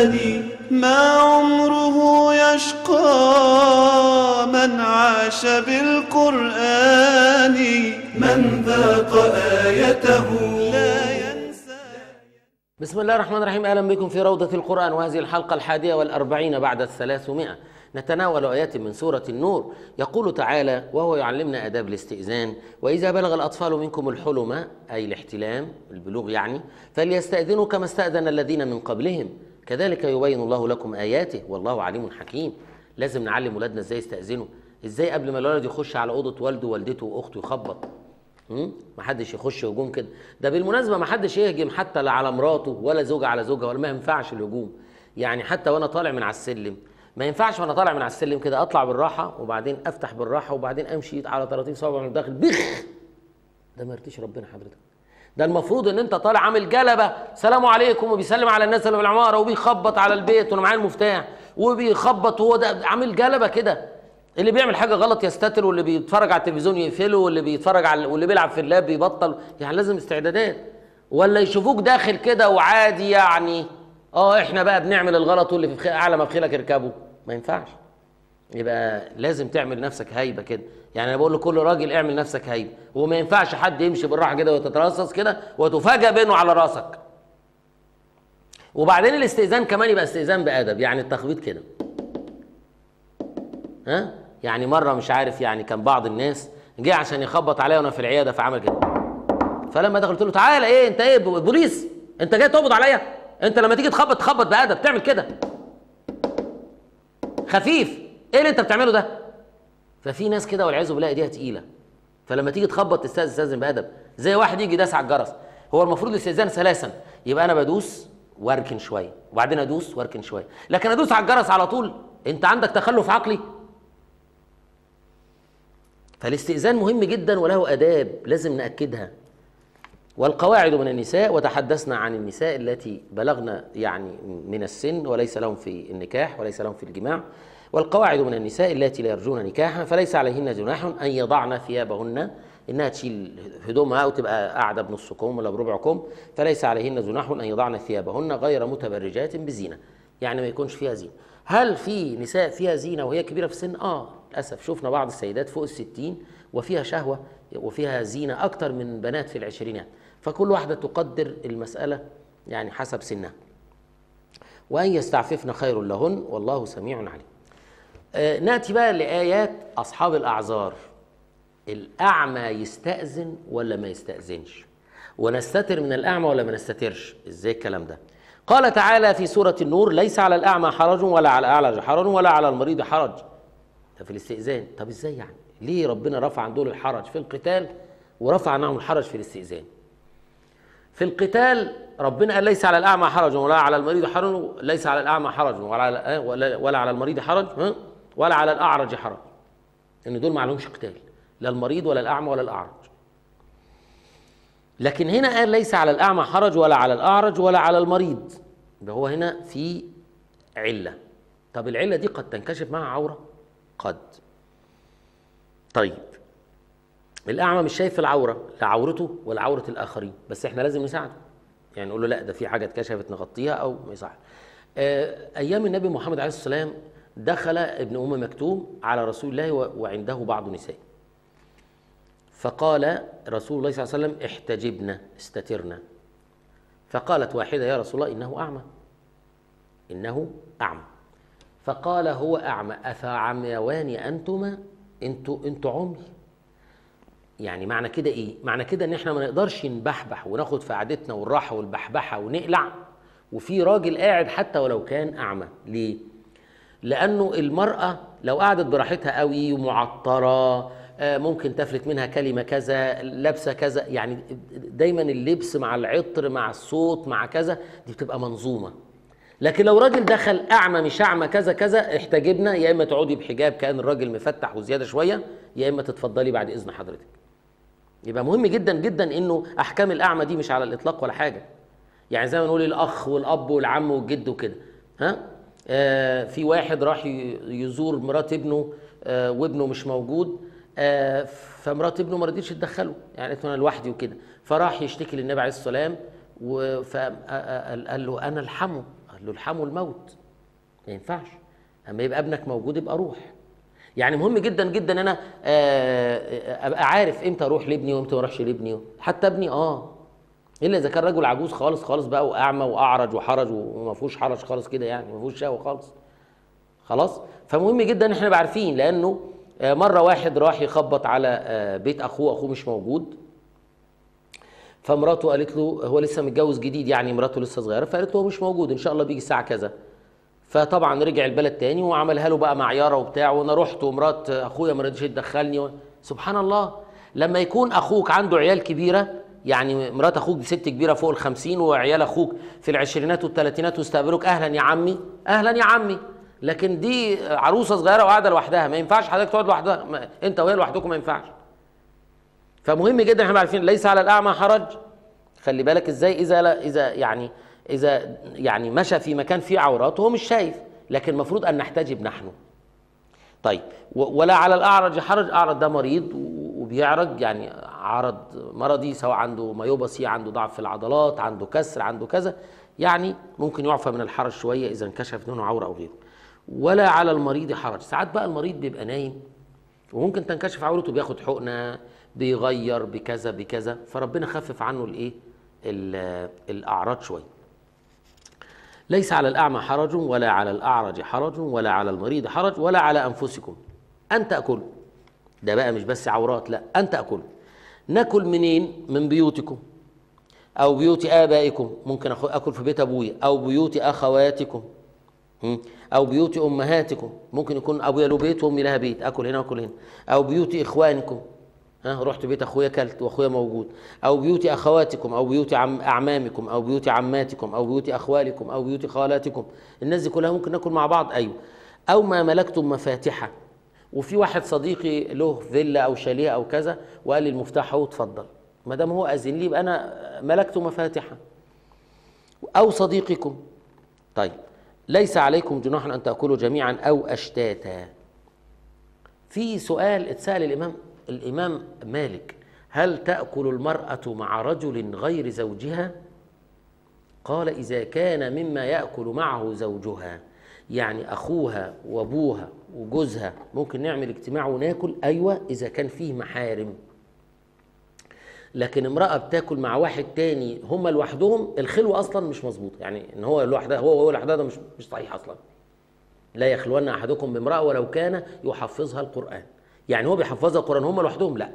القرآن ما عمره يشقى من عاش بالقرآن من ذاق آيته لا ينسى بسم الله الرحمن الرحيم أهلا بكم في روضة القرآن وهذه الحلقة الحادية والأربعين بعد الثلاثمائة نتناول آيات من سورة النور يقول تعالى وهو يعلمنا آداب الاستئذان وإذا بلغ الأطفال منكم الحلم أي الاحتلام البلوغ يعني فليستأذنوا كما استأذن الذين من قبلهم كذلك يبين الله لكم آياته والله عليم حكيم لازم نعلم ولادنا ازاي يستأذنوا ازاي قبل ما الولد يخش على أوضة والده ووالدته وأخته يخبط ما حدش يخش هجوم كده ده بالمناسبه ما حدش يهجم حتى لا على مراته ولا زوجة على زوجها ولا ما ينفعش الهجوم يعني حتى وانا طالع من على السلم ما ينفعش وانا طالع من على السلم كده اطلع بالراحه وبعدين افتح بالراحه وبعدين امشي على 30 صوابع من داخل بخ ده ما يرضيش ربنا حضرتك ده المفروض ان انت طالع عامل جلبه سلام عليكم وبيسلم على الناس اللي في العماره وبيخبط على البيت وانا معايا المفتاح وبيخبط وهو ده عامل جلبه كده اللي بيعمل حاجه غلط يستتر واللي بيتفرج على التلفزيون يقفله واللي بيتفرج على واللي بيلعب في اللاب بيبطل يعني لازم استعدادات ولا يشوفوك داخل كده وعادي يعني اه احنا بقى بنعمل الغلط واللي في اعلى ما في خيلك اركبه ما ينفعش يبقى لازم تعمل نفسك هيبه كده يعني انا بقول لكل راجل اعمل نفسك هيبه وما ينفعش حد يمشي بالراحه كده وتترصص كده وتفاجئ بينه على راسك وبعدين الاستئذان كمان يبقى استئذان بادب يعني التخبيط كده ها يعني مره مش عارف يعني كان بعض الناس جه عشان يخبط عليا وانا في العياده فعمل كده فلما دخلت قلت له تعالى ايه انت ايه بوليس انت جاي تقبض عليا انت لما تيجي تخبط تخبط بادب تعمل كده خفيف ايه اللي انت بتعمله ده ففي ناس كده والعياذ بالله ايديها تقيله فلما تيجي تخبط تستاذن تستاذن بادب زي واحد يجي داس على الجرس هو المفروض الاستئذان ثلاثا يبقى انا بدوس واركن شويه وبعدين ادوس واركن شويه لكن ادوس على الجرس على طول انت عندك تخلف عقلي فالاستئذان مهم جدا وله اداب لازم ناكدها والقواعد من النساء وتحدثنا عن النساء التي بلغن يعني من السن وليس لهم في النكاح وليس لهم في الجماع والقواعد من النساء التي لا يرجون نكاحا فليس عليهن جناح ان يضعن ثيابهن انها تشيل هدومها او تبقى قاعده بنص كم ولا بربع كم فليس عليهن جناح ان يضعن ثيابهن غير متبرجات بزينه يعني ما يكونش فيها زينه هل في نساء فيها زينه وهي كبيره في السن اه للاسف شفنا بعض السيدات فوق الستين وفيها شهوه وفيها زينه اكتر من بنات في العشرينات فكل واحده تقدر المساله يعني حسب سنها وان يستعففن خير لهن والله سميع عليم آه ناتي بقى لايات اصحاب الاعذار الاعمى يستاذن ولا ما يستاذنش ونستتر من الاعمى ولا ما نستترش ازاي الكلام ده قال تعالى في سوره النور ليس على الاعمى حرج ولا على الاعرج حرج ولا على المريض حرج ده في الاستئذان طب ازاي يعني ليه ربنا رفع عن دول الحرج في القتال ورفع عنهم الحرج في الاستئذان في القتال ربنا قال ليس على الاعمى حرج ولا على المريض حرج ليس على الاعمى حرج ولا على ولا, ولا على المريض حرج ولا على الاعرج حرج ان دول ما عليهمش قتال لا المريض ولا الاعمى ولا الاعرج لكن هنا قال ليس على الاعمى حرج ولا على الاعرج ولا على المريض يبقى هو هنا في عله طب العله دي قد تنكشف معها عوره قد طيب الاعمى مش شايف العوره لا عورته ولا عوره الاخرين بس احنا لازم نساعده يعني نقول له لا ده في حاجه اتكشفت نغطيها او ما يصح ايام النبي محمد عليه الصلاه والسلام دخل ابن ام مكتوم على رسول الله وعنده بعض نساء فقال رسول الله صلى الله عليه وسلم احتجبنا استترنا فقالت واحده يا رسول الله انه اعمى انه اعمى فقال هو اعمى افعميوان انتما انتوا انتوا عمي يعني معنى كده ايه معنى كده ان احنا ما نقدرش نبحبح وناخد في قعدتنا والراحه والبحبحه ونقلع وفي راجل قاعد حتى ولو كان اعمى ليه لانه المراه لو قعدت براحتها قوي ومعطره ممكن تفلت منها كلمه كذا لابسه كذا يعني دايما اللبس مع العطر مع الصوت مع كذا دي بتبقى منظومه لكن لو راجل دخل اعمى مش اعمى كذا كذا احتجبنا يا اما تقعدي بحجاب كان الراجل مفتح وزياده شويه يا اما تتفضلي بعد اذن حضرتك يبقى مهم جدا جدا انه احكام الاعمى دي مش على الاطلاق ولا حاجه يعني زي ما نقول الاخ والاب والعم والجد وكده ها آه في واحد راح يزور مرات ابنه آه وابنه مش موجود آه فمرات ابنه ما رضيتش تدخله يعني قالت له انا لوحدي وكده فراح يشتكي للنبي عليه الصلاه والسلام فقال له انا الحمه قال له الحموا الموت ما ينفعش اما يبقى ابنك موجود يبقى روح يعني مهم جدا جدا انا آه، ابقى عارف امتى اروح لابني وامتى ما اروحش لابني حتى ابني اه الا اذا كان رجل عجوز خالص خالص بقى واعمى واعرج وحرج وما فيهوش حرج خالص كده يعني ما فيهوش شهوه خالص خلاص فمهم جدا ان احنا نبقى عارفين لانه آه، مره واحد راح يخبط على آه، بيت اخوه اخوه مش موجود فمراته قالت له هو لسه متجوز جديد يعني مراته لسه صغيره فقالت له هو مش موجود ان شاء الله بيجي الساعه كذا فطبعا رجع البلد تاني وعملها له بقى معياره وبتاع وانا رحت ومرات اخويا ما رضيتش تدخلني و... سبحان الله لما يكون اخوك عنده عيال كبيره يعني مرات اخوك دي ست كبيره فوق الخمسين وعيال اخوك في العشرينات والثلاثينات واستقبلوك اهلا يا عمي اهلا يا عمي لكن دي عروسه صغيره وقاعده لوحدها ما ينفعش حضرتك تقعد لوحدها ما انت وهي لوحدكم ما ينفعش فمهم جدا احنا عارفين ليس على الاعمى حرج خلي بالك ازاي اذا لا اذا يعني اذا يعني مشى في مكان فيه عورات وهو مش شايف لكن المفروض ان نحتجب نحن طيب و- ولا على الاعرج حرج اعرج ده مريض و- وبيعرج يعني عرض مرضي سواء عنده مايوباسي عنده ضعف في العضلات عنده كسر عنده كذا يعني ممكن يعفى من الحرج شويه اذا انكشف منه عوره او غيره ولا على المريض حرج ساعات بقى المريض بيبقى نايم وممكن تنكشف عورته بياخد حقنه بيغير بكذا بكذا فربنا خفف عنه الايه ال- الاعراض شويه ليس على الاعمى حرج ولا على الاعرج حرج ولا على المريض حرج ولا على انفسكم ان تاكلوا ده بقى مش بس عورات لا ان تاكلوا ناكل منين من بيوتكم او بيوت ابائكم ممكن أخ- اكل في بيت ابويا او بيوت اخواتكم مم. او بيوت امهاتكم ممكن يكون ابويا له بيت وامي لها بيت اكل هنا واكل هنا او بيوت اخوانكم ها رحت بيت اخويا كلت واخويا موجود او بيوت اخواتكم او بيوت عم اعمامكم او بيوت عماتكم او بيوت اخوالكم او بيوت خالاتكم الناس دي كلها ممكن ناكل مع بعض ايوه او ما ملكتم مفاتحه وفي واحد صديقي له فيلا او شاليه او كذا وقال لي المفتاح اهو اتفضل ما دام هو اذن لي يبقى انا ملكت مفاتحه او صديقكم طيب ليس عليكم جناح ان تاكلوا جميعا او اشتاتا في سؤال اتسال الامام الامام مالك هل تاكل المراه مع رجل غير زوجها قال اذا كان مما ياكل معه زوجها يعني اخوها وابوها وجوزها ممكن نعمل اجتماع وناكل ايوه اذا كان فيه محارم لكن امراه بتاكل مع واحد تاني هم لوحدهم الخلوه اصلا مش مظبوطه يعني ان هو لوحدها هو وهو لوحدها ده مش مش صحيح اصلا لا يخلون احدكم بامراه ولو كان يحفظها القران يعني هو بيحفظها القران هم لوحدهم لا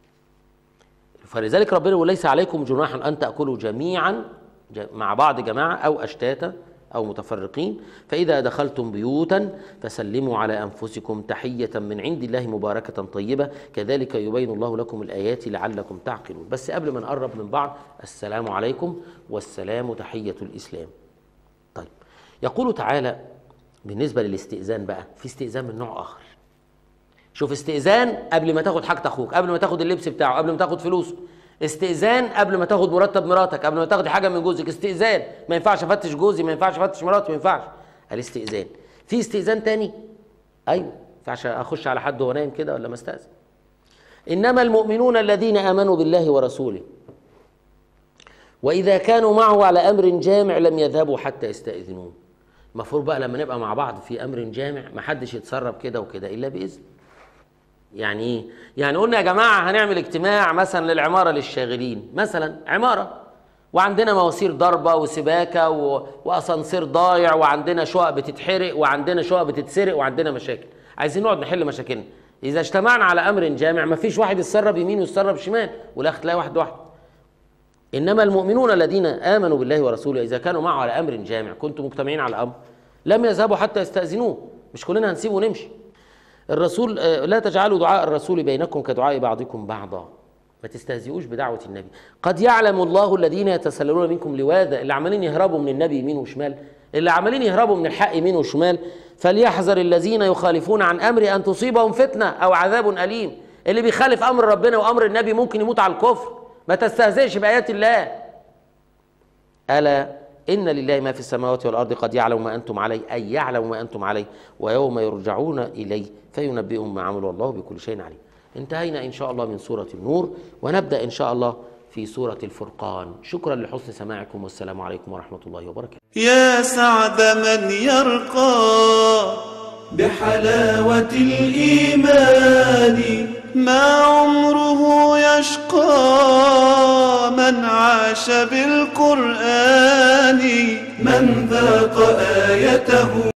فلذلك ربنا يقول ليس عليكم جناح ان تاكلوا جميعا ج- مع بعض جماعه او اشتاتا او متفرقين فاذا دخلتم بيوتا فسلموا على انفسكم تحيه من عند الله مباركه طيبه كذلك يبين الله لكم الايات لعلكم تعقلون بس قبل ما نقرب من بعض السلام عليكم والسلام تحيه الاسلام طيب يقول تعالى بالنسبه للاستئذان بقى في استئذان من نوع اخر شوف استئذان قبل ما تاخد حاجه اخوك قبل ما تاخد اللبس بتاعه قبل ما تاخد فلوسه استئذان قبل ما تاخد مرتب مراتك قبل ما تاخد حاجه من جوزك استئذان ما ينفعش افتش جوزي ما ينفعش افتش مراتي ما ينفعش الاستئذان في استئذان تاني ايوه ما ينفعش اخش على حد وهو نايم كده ولا ما استاذن انما المؤمنون الذين امنوا بالله ورسوله واذا كانوا معه على امر جامع لم يذهبوا حتى يستاذنوه المفروض بقى لما نبقى مع بعض في امر جامع ما حدش يتسرب كده وكده الا باذن يعني ايه يعني قلنا يا جماعه هنعمل اجتماع مثلا للعماره للشاغلين مثلا عماره وعندنا مواسير ضربه وسباكه و... واسانسير ضايع وعندنا شقق بتتحرق وعندنا شقق بتتسرق وعندنا مشاكل عايزين نقعد نحل مشاكلنا اذا اجتمعنا على امر جامع ما فيش واحد يتسرب يمين ويتسرب شمال والاخر تلاقي واحد واحد انما المؤمنون الذين امنوا بالله ورسوله اذا كانوا معه على امر جامع كنتم مجتمعين على امر لم يذهبوا حتى يستاذنوه مش كلنا هنسيبه ونمشي الرسول آه، لا تجعلوا دعاء الرسول بينكم كدعاء بعضكم بعضا ما تستهزئوش بدعوة النبي قد يعلم الله الذين يتسللون منكم لواذا اللي عمالين يهربوا من النبي يمين وشمال اللي عمالين يهربوا من الحق يمين وشمال فليحذر الذين يخالفون عن امر ان تصيبهم فتنه او عذاب اليم اللي بيخالف امر ربنا وامر النبي ممكن يموت على الكفر ما تستهزئش بايات الله ألا إن لله ما في السماوات والأرض قد يعلم ما أنتم عليه أي يعلم ما أنتم عليه ويوم يرجعون إليه فينبئهم ما عملوا الله بكل شيء عليم انتهينا إن شاء الله من سورة النور ونبدأ إن شاء الله في سورة الفرقان شكرا لحسن سماعكم والسلام عليكم ورحمة الله وبركاته يا سعد من يرقى بحلاوة الإيمان ما عمره يشقى من عاش بالقرآن من ذاق آيته